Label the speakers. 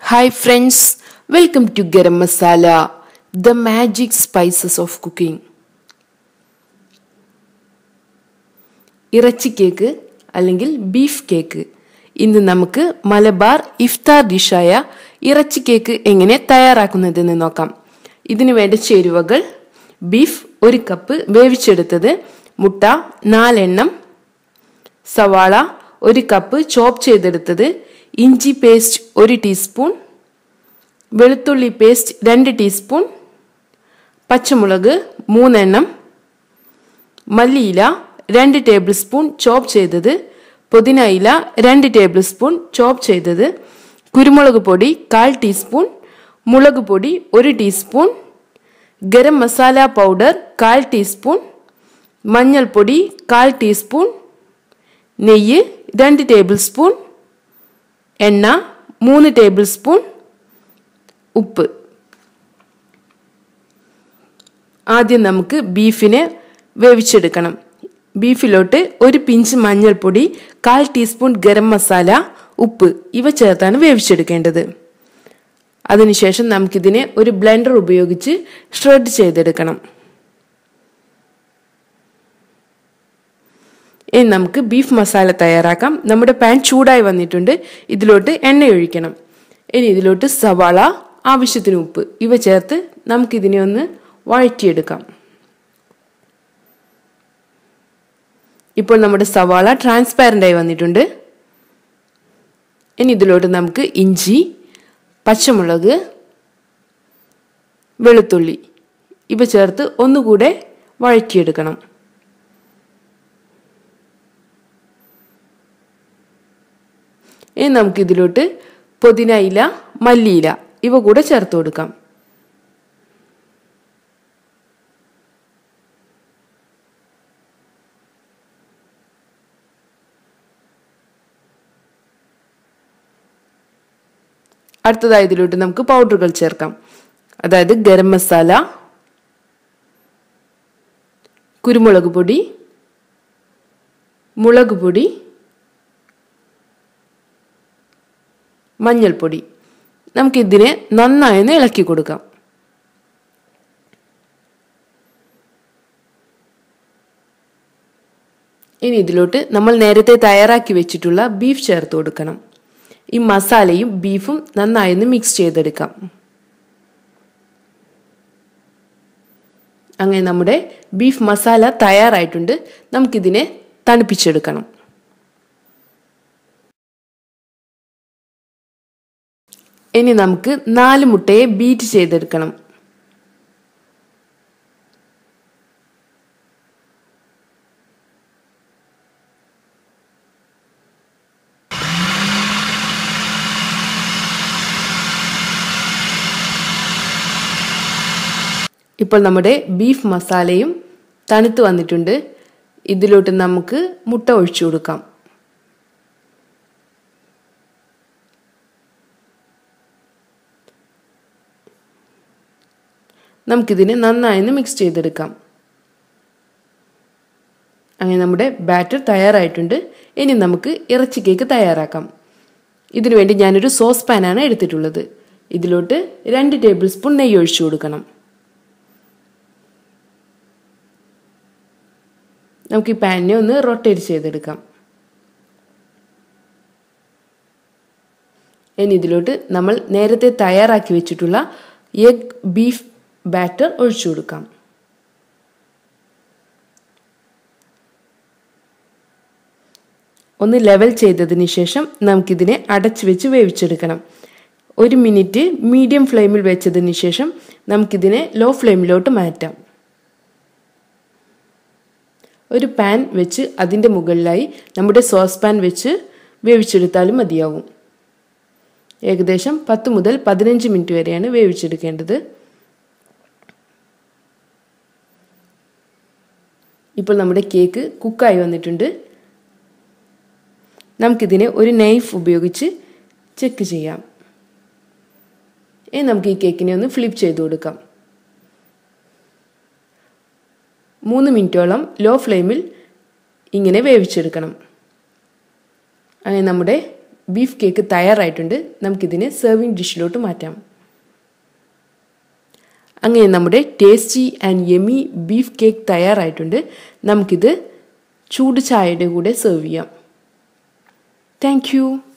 Speaker 1: hi friends welcome to garam masala the magic spices of cooking ഇറച്ചി cake അല്ലെങ്കിൽ beef cake ഇന്ന് നമുക്ക് മലബാർ ഇഫ്താർ ഡിഷായ ഇറച്ചി കേക്ക് എങ്ങനെ തയ്യാറാക്കുന്നതെന്ന് നോക്കാം ഇതിനു വേണ്ട ചേരുവകൾ ബീഫ് ഒരു കപ്പ് വേവിച്ചെടുത്തത് മുട്ട നാലെണ്ണം സവാള ഒരു കപ്പ് ചോപ്പ് ചെയ്തെടുത്തത് ഇഞ്ചി പേസ്റ്റ് ഒരു ടീസ്പൂൺ വെളുത്തുള്ളി പേസ്റ്റ് രണ്ട് ടീസ്പൂൺ പച്ചമുളക് മൂന്നെണ്ണം മല്ലിയില രണ്ട് ടേബിൾ സ്പൂൺ ചോപ്പ് ചെയ്തത് പുതിന ഇല രണ്ട് ടേബിൾ സ്പൂൺ ചോപ്പ് ചെയ്തത് കുരുമുളക് പൊടി കാൽ ടീസ്പൂൺ മുളക് പൊടി ഒരു ടീസ്പൂൺ ഗരം മസാല പൗഡർ കാൽ ടീസ്പൂൺ മഞ്ഞൾപ്പൊടി കാൽ ടീസ്പൂൺ നെയ്യ് രണ്ട് ടേബിൾ സ്പൂൺ എണ്ണ മൂന്ന് ടേബിൾ സ്പൂൺ ഉപ്പ് ആദ്യം നമുക്ക് ബീഫിനെ വേവിച്ചെടുക്കണം ബീഫിലോട്ട് ഒരു പിഞ്ച് മഞ്ഞൾപ്പൊടി കാൽ ടീസ്പൂൺ ഗരം മസാല ഉപ്പ് ഇവ ചേർത്താണ് വേവിച്ചെടുക്കേണ്ടത് അതിനുശേഷം നമുക്കിതിനെ ഒരു ബ്ലെൻഡർ ഉപയോഗിച്ച് ഷ്രെഡ് ചെയ്തെടുക്കണം ഇനി നമുക്ക് ബീഫ് മസാല തയ്യാറാക്കാം നമ്മുടെ പാൻ ചൂടായി വന്നിട്ടുണ്ട് ഇതിലോട്ട് എണ്ണ ഒഴിക്കണം ഇനി ഇതിലോട്ട് സവാള ആവശ്യത്തിന് ഉപ്പ് ഇവ ചേർത്ത് നമുക്കിതിനെ ഒന്ന് വഴറ്റിയെടുക്കാം ഇപ്പോൾ നമ്മുടെ സവാള ട്രാൻസ്പാരൻ്റ് ആയി വന്നിട്ടുണ്ട് ഇനി ഇതിലോട്ട് നമുക്ക് ഇഞ്ചി പച്ചമുളക് വെളുത്തുള്ളി ഇവ ചേർത്ത് ഒന്നുകൂടെ വഴറ്റിയെടുക്കണം ഇനി നമുക്കിതിലോട്ട് പുതിന ഇല മല്ലിയില ഇവ കൂടെ ചേർത്ത് കൊടുക്കാം അടുത്തതായി ഇതിലോട്ട് നമുക്ക് പൗഡറുകൾ ചേർക്കാം അതായത് ഗരം മസാല കുരുമുളക് പൊടി മുളക് പൊടി മഞ്ഞൾപ്പൊടി നമുക്കിതിനെ നന്നായി ഇളക്കി കൊടുക്കാം ഇനി ഇതിലോട്ട് നമ്മൾ നേരത്തെ തയ്യാറാക്കി വെച്ചിട്ടുള്ള ബീഫ് ചേർത്ത് കൊടുക്കണം ഈ മസാലയും ബീഫും നന്നായി ഒന്ന് മിക്സ് ചെയ്തെടുക്കാം അങ്ങനെ നമ്മുടെ ബീഫ് മസാല തയ്യാറായിട്ടുണ്ട് നമുക്കിതിനെ തണുപ്പിച്ചെടുക്കണം ഇനി നമുക്ക് നാല് മുട്ടയെ ബീറ്റ് ചെയ്തെടുക്കണം ഇപ്പോൾ നമ്മുടെ ബീഫ് മസാലയും തണുത്ത് വന്നിട്ടുണ്ട് ഇതിലോട്ട് നമുക്ക് മുട്ട ഒഴിച്ചു കൊടുക്കാം നമുക്കിതിനെ നന്നായി മിക്സ് ചെയ്തെടുക്കാം അങ്ങനെ നമ്മുടെ ബാറ്റർ തയ്യാറായിട്ടുണ്ട് ഇനി നമുക്ക് ഇറച്ചി കേക്ക് തയ്യാറാക്കാം ഇതിനു വേണ്ടി ഞാനൊരു സോസ് പാനാണ് എടുത്തിട്ടുള്ളത് ഇതിലോട്ട് രണ്ട് ടേബിൾ സ്പൂൺ നെയ്യ് ഒഴിച്ചു കൊടുക്കണം നമുക്ക് ഈ പാനിനെ ഒന്ന് റൊട്ടേറ്റ് ചെയ്തെടുക്കാം ഇനി ഇതിലോട്ട് നമ്മൾ നേരത്തെ തയ്യാറാക്കി വെച്ചിട്ടുള്ള എഗ് ബീഫ് ബാറ്റർ ഒഴിച്ചു കൊടുക്കാം ഒന്ന് ലെവൽ ചെയ്തതിന് ശേഷം നമുക്കിതിനെ അടച്ചു വെച്ച് വേവിച്ചെടുക്കണം ഒരു മിനിറ്റ് മീഡിയം ഫ്ലെയിമിൽ വെച്ചതിന് ശേഷം നമുക്കിതിനെ ലോ ഫ്ലെയിമിലോട്ട് മാറ്റാം ഒരു പാൻ വെച്ച് അതിൻ്റെ മുകളിലായി നമ്മുടെ സോസ് പാൻ വെച്ച് വേവിച്ചെടുത്താലും മതിയാവും ഏകദേശം പത്ത് മുതൽ പതിനഞ്ച് മിനിറ്റ് വരെയാണ് വേവിച്ചെടുക്കേണ്ടത് ഇപ്പോൾ നമ്മുടെ കേക്ക് കുക്കായി വന്നിട്ടുണ്ട് നമുക്കിതിനെ ഒരു നൈഫ് ഉപയോഗിച്ച് ചെക്ക് ചെയ്യാം ഇനി നമുക്ക് ഈ കേക്കിനെ ഒന്ന് ഫ്ലിപ്പ് ചെയ്ത് കൊടുക്കാം മൂന്ന് മിനിറ്റോളം ലോ ഫ്ലെയിമിൽ ഇങ്ങനെ വേവിച്ചെടുക്കണം അങ്ങനെ നമ്മുടെ ബീഫ് കേക്ക് തയ്യാറായിട്ടുണ്ട് നമുക്കിതിനെ സെർവിങ് ഡിഷിലോട്ട് മാറ്റാം അങ്ങനെ നമ്മുടെ tasty and yummy beef cake തയ്യാറായിട്ടുണ്ട് നമുക്കിത് ചൂട് ചായയുടെ കൂടെ സെർവ് ചെയ്യാം താങ്ക്